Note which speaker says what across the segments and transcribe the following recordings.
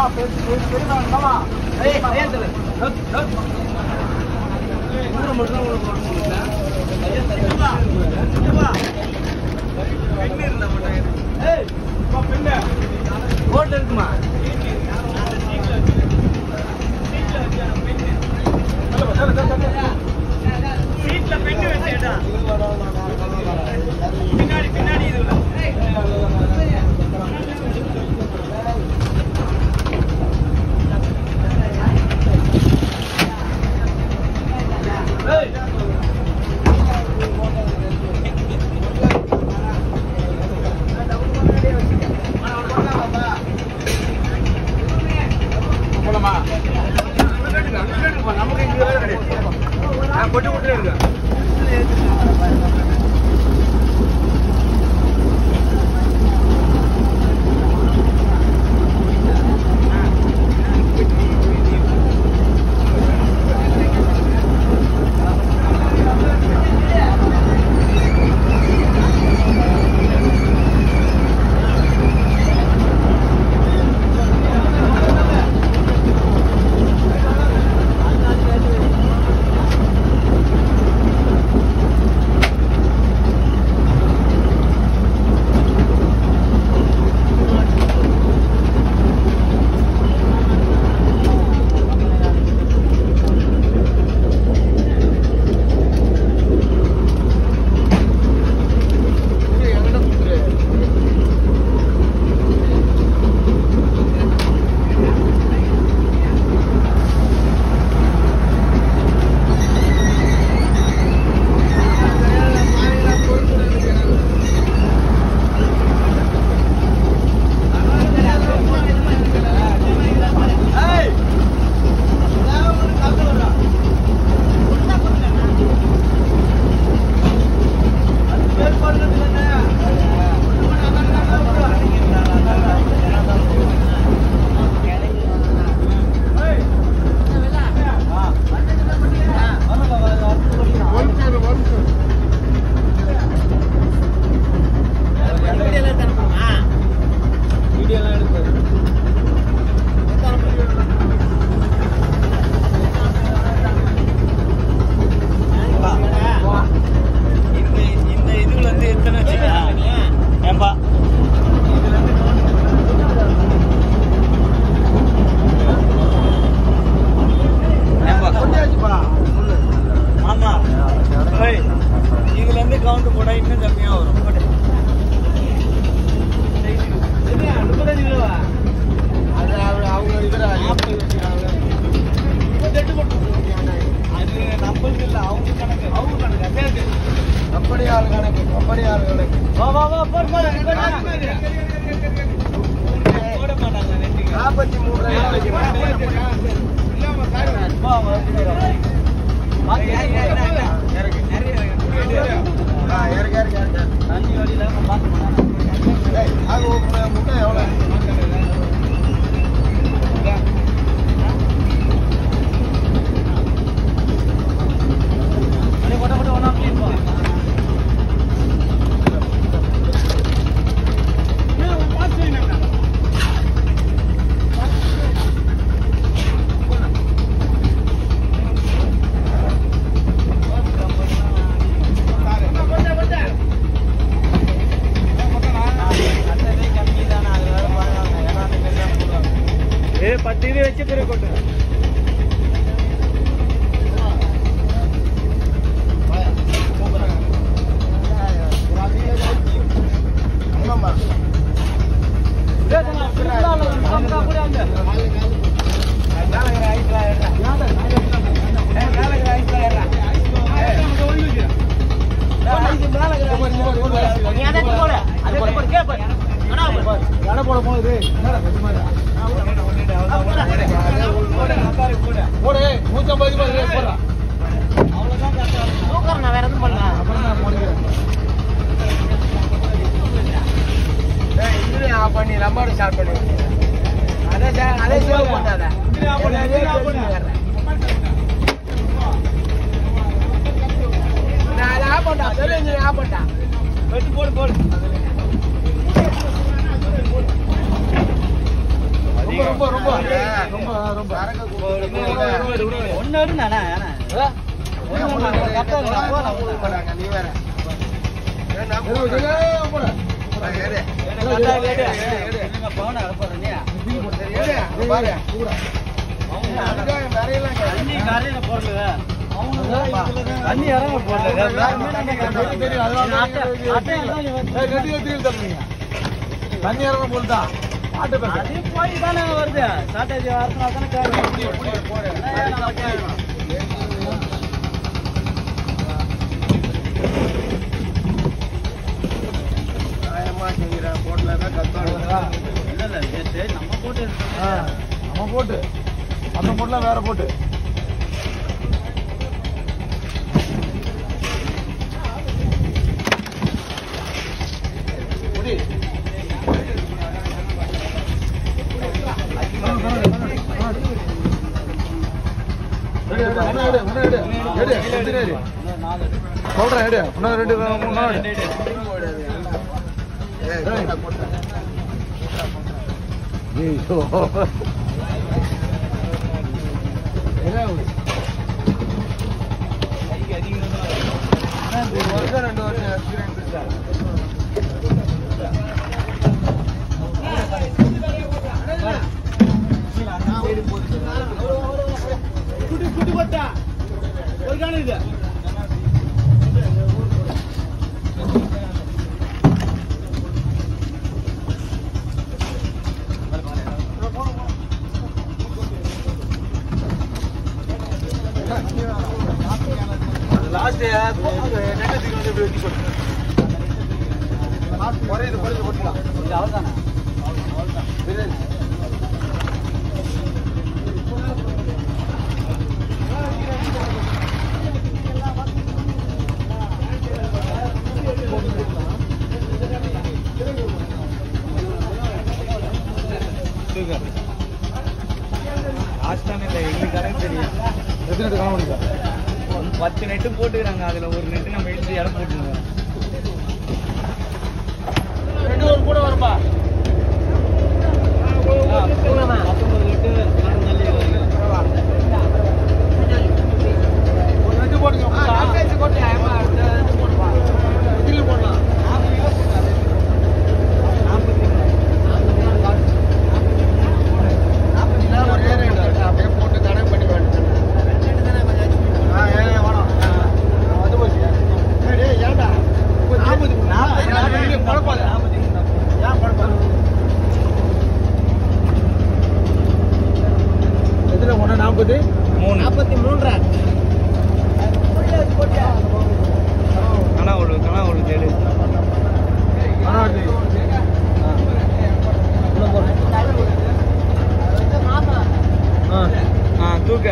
Speaker 1: ரோட்ல இருக்குமா
Speaker 2: சீட்ல பெண்ணு வச்சேடா பின்னாடி பின்னாடி இதுல
Speaker 1: போலாமா நமக்கு இங்க வேலை கிடையாது நான் கொட்டி கொட்டே இருக்கேன்
Speaker 2: இந்த இந்த இதுல இருந்து எத்தனை வச்சுக்கா ஏன்பா ஏன்பா ஆமா ஏய், இதுல இருந்து கவுண்ட் போட்டா இன்னும் கம்மியா வரும் போடு. அது நம்மளுக்கு இல்ல அவங்க கணக்கு அவங்க கணக்கு சேர்த்து
Speaker 1: அப்படியார் கணக்கு அப்படியார் கணக்கு
Speaker 2: வா வா வா போடு போடு போட மாட்டாங்க ரெண்டுக்கு
Speaker 1: நாற்பத்தி மூணு
Speaker 2: வா வா பாத்து இறக்கு
Speaker 1: இறக்க இறக்க
Speaker 2: தண்ணி வழியில பார்த்து
Speaker 1: ஏய், அது ஒரு முட்டை எவ்வளோ
Speaker 2: போட்ட போட்ட ஒன்றா ப்ளீஸ் பா ஏ பத்து இது வச்சு பிறகு கொண்டு
Speaker 1: ஆமாம்மா எடை போட போகுது என்னடா நிஜமாடா? போடு நூற்றம்பது ரூபாய் போடுறா அப்புறம் நான் முடிக்கிறேன் ஏய், இன்ஜினை ஆஃப் பண்ணி ரம்மாடு ஸ்டார்ட் பண்ணி அதே சே- அதே சேவ் பண்ணாத நான் அதை ஆஃப் பண்ணா பெரிய இன்ஜினை ஆஃப் பண்ணா
Speaker 2: போடு போடு
Speaker 1: ரொம்ப ரொம்ப ரொம்ப ரொம்ப ரொம்ப
Speaker 2: ஒன்னு எடுண்ணா
Speaker 1: நீ வேற
Speaker 2: பவுன
Speaker 1: பாரு
Speaker 2: தண்ணி கரையில போடல தண்ணி இறங்க
Speaker 1: தண்ணி இறங்க போல்தான் ஆட்டு
Speaker 2: அது போய் தானே வருது ஷார்டேஜ் வரதுனால தானே கேட்கும்
Speaker 1: நியாயமா செஞ்சுறேன் போட்ல தான் கத்தோம்
Speaker 2: இல்ல இல்ல நேத்து நம்ம போட்டு
Speaker 1: நம்ம போட்டு அந்த போட்டுல வேற போட்டு சொல்றேன் எடு இன்னும் ரெண்டு மூணு நாள் எடு. ஐயோ ஒரு வருஷம் ரெண்டு வருஷம் எக்ஸ்பீரியன்ஸ் சார்
Speaker 2: குட்டி குட்டி போட்டா ஒரு காணு இது
Speaker 1: லாஸ்ட் நெட்டத்துக்கு வந்து இப்படி வெட்டி போட்டு குறையுது குறையுது போட்டுலாம்
Speaker 2: இது அவ்வளவுதானே லாஸ்ட் டைம் இல்லை எங்களுக்கு கணக்கு தெரியும்
Speaker 1: எத்தனை காண முடியும்
Speaker 2: பத்து நெட்டு போட்டுக்கிறாங்க அதுல ஒரு நெட்டு நம்ம எடுத்து இடம் போட்டுருக்கோம்
Speaker 1: ரெண்டு ஒரு கூட வரும்பா
Speaker 2: பத்தொன்பது நெட்டு தள்ளி வருது.
Speaker 1: ஒரு ரெண்டு போட்டுங்க இதில் போடலாம் ஒரு ஏழு எட்டு அப்படியே போட்டு கணக்கு பண்ணி வேணும் ஆ ஏழு வேணும் அது போச்சு ஏன்டா நாற்பது நாற்பது குழப்பாது ஏன் குழப்பாது எதுல ஒன்று நாற்பது
Speaker 2: மூணு
Speaker 1: நாற்பத்தி மூன்றா
Speaker 2: கணா ஒரு கணா ஒரு ஏழு ஆ தூக்க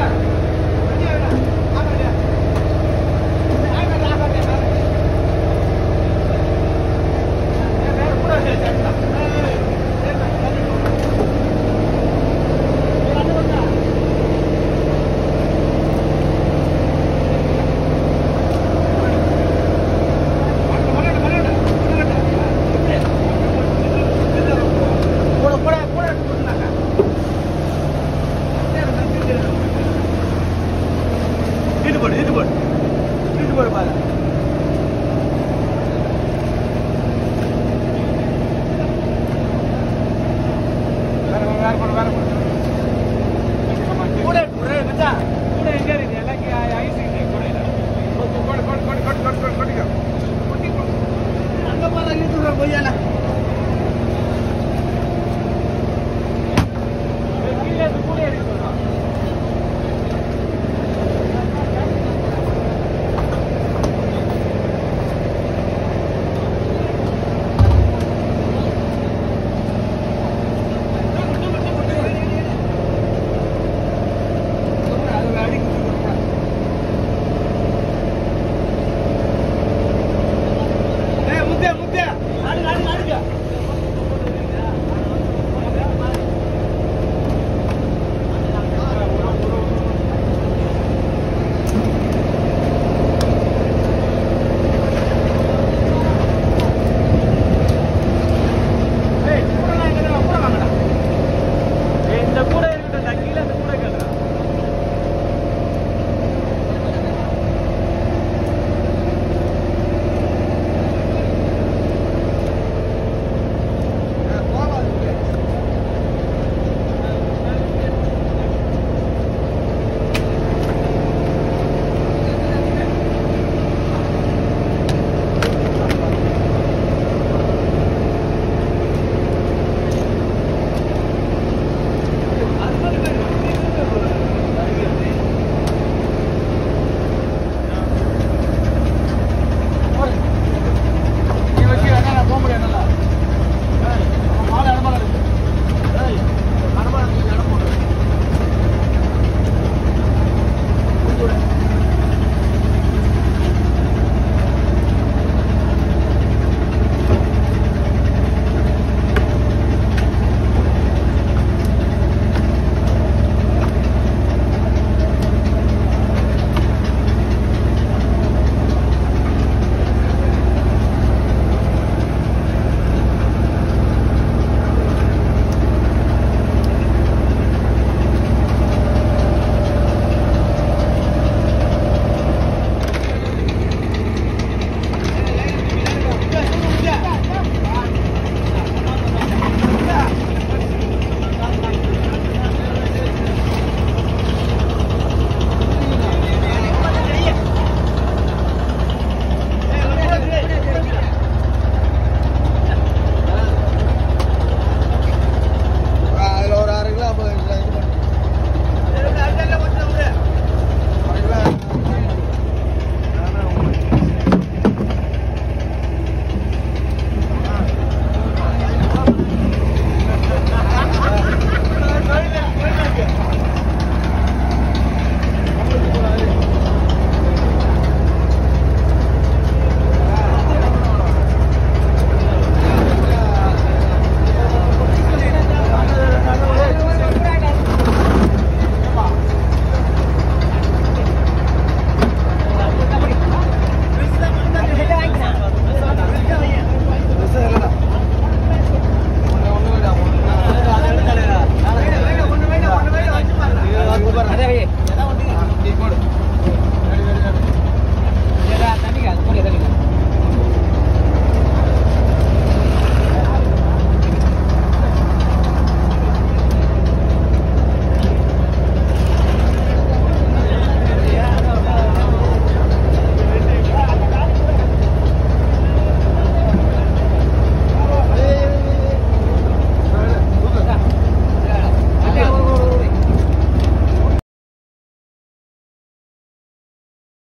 Speaker 2: இது போடு இது போடு இது போடு பாரு
Speaker 1: வேற வேற போடு வேற போடு